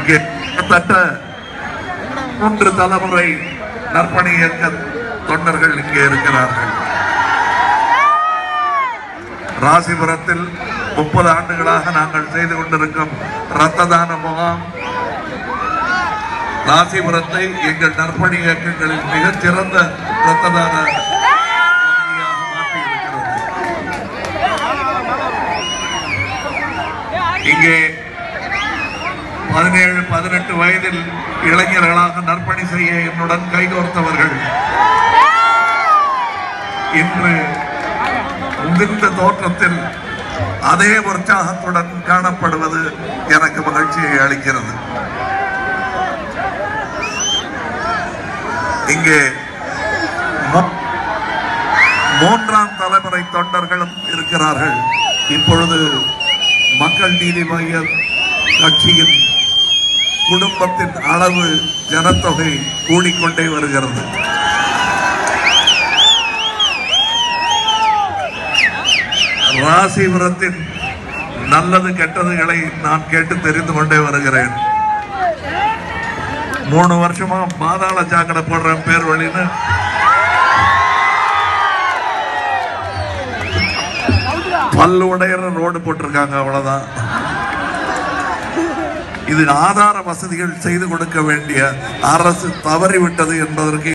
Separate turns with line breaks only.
இங்கே கிட்டத்தட்ட மூன்று தலைமுறை நற்பணி இயக்க தொண்டர்கள் இங்கே இருக்கிறார்கள் ராசிபுரத்தில் முப்பது ஆண்டுகளாக நாங்கள் செய்து கொண்டிருக்கும் இரத்த தான முகாம் ராசிபுரத்தை எங்கள் நற்பணி இயக்கங்களில் மிகச் சிறந்த இரத்த தான பகுதியாக மாற்றியிருக்கிறது இங்கே பதினேழு பதினெட்டு வயதில் இளைஞர்களாக நற்பணி செய்ய என்னுடன் கைகோர்த்தவர்கள் இன்று முதிர்ந்த தோற்றத்தில் அதே உற்சாகத்துடன் காணப்படுவது எனக்கு மகிழ்ச்சியை அளிக்கிறது இங்கே மூ- மூன்றாம் தலைமுறை தொண்டர்களும் இருக்கிறார்கள் இப்பொழுது மக்கள் நீதி மைய கட்சியின் குடும்பத்தின் அளவு ஜனத்தொகை கூடிக்கொண்டே வருகிறது ராசிபுரத்தின் நல்லது கெட்டதுகளை நான் கேட்டு தெரிந்து கொண்டே வருகிறேன் மூணு வருஷமா பாதாள சாக்கடை போடுற பேர் வழின்னு பல்லு உடையிற ரோடு போட்டிருக்காங்க அவ்வளவுதான் இது ஆதார வசதிகள் செய்து கொடுக்க வேண்டிய அரசு தவறிவிட்டது என்பதற்கு